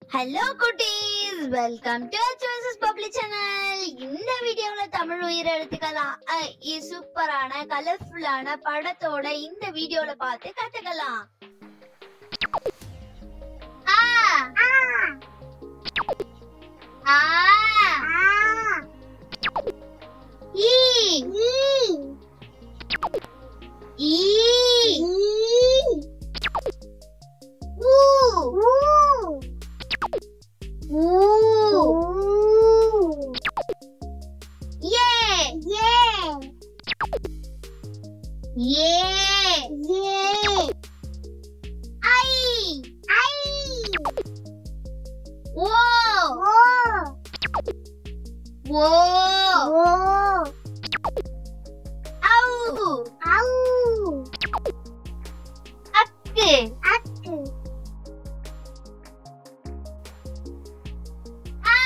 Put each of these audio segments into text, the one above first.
hello குட்டீஸ் welcome to choices public channel இந்த வீடியோல தமிழ் உயிர் எழுத்துக்கலாம் அ, இ சூப்பரான கலர்ஃபுல்லான படத்தோட இந்த வீடியோல பார்த்து கத்துக்கலாம் ஆ ஆ ஈ ஈ ஊ ஊ ஏ ஏ ஐ ஓ ஓ ஔ அக்கு ஆ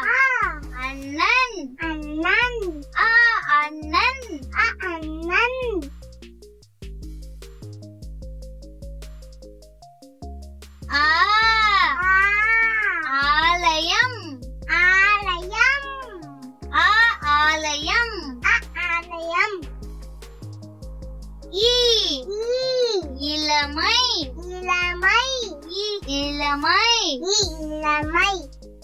அண்ணன் ஆ அண்ணன் ஆ ஆலயம் ஆ ஆலயம் ஈ இளமை ஈ இளமை இளமை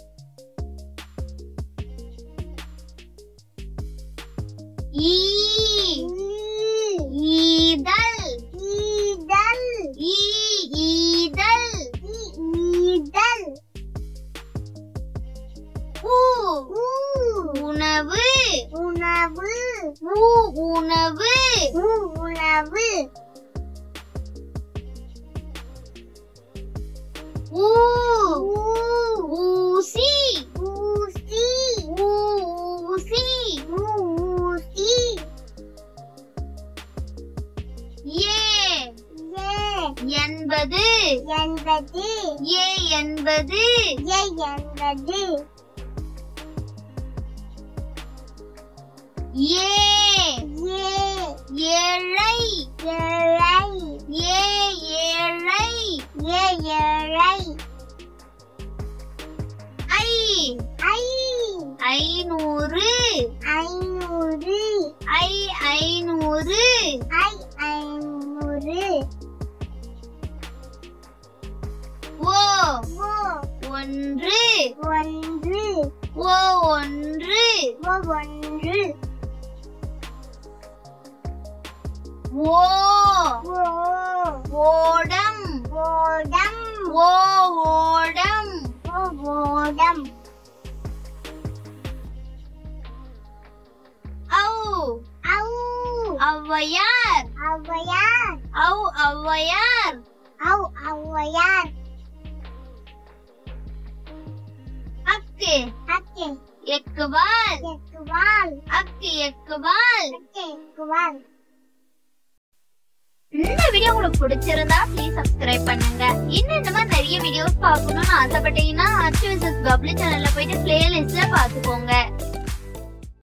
ஈ ஈதல் ஈதல் ஈ ஈதல் ஈதல் ஊ ஊ உணவு உணவு ஊ உணவு ஊ உணவு ஊ ஊ ஊசி ஊசி ஊ ஊசி ஊ ஊசி ஏ ஏ என்பது என்பது ஏ என்பது ஏ என்பது ஏ ஏ ஏழை ஏழை ஏ ஏழை ஏ ஏழை ஐ ஐ ஐநூறு ஐநூறு ஐ ஐநூறு ஐ ஐநூறு ஓ ஓ ஒன்று ஒன்று ஓ ஒன்று ஓ ஒன்று ஓ ஓ ஓடம் ஓடம் ஓ ஓடம் ஓ ஓடம் ஔ ஔ ஔவையார் ஔவையார் ஔ ஔவையார் ஔ ஔவையார் அக்கு அக்கே எக்குவால் எக்குவால் அக்கு எக்குவால் அக்கே எக்குவால் இந்த வீடியோ உங்களுக்கு பிடிச்சிருந்தா ப்ளீஸ் சப்ஸ்கிரைப் பண்ணுங்க இன்னும் இந்த மாதிரி நிறைய வீடியோஸ் பார்க்கணும்னு ஆசைப்பட்டீங்கன்னா அச்சு பப்ளிக் சேனல்ல போயிட்டு பிளேலிஸ்ட்ல பாத்துக்கோங்க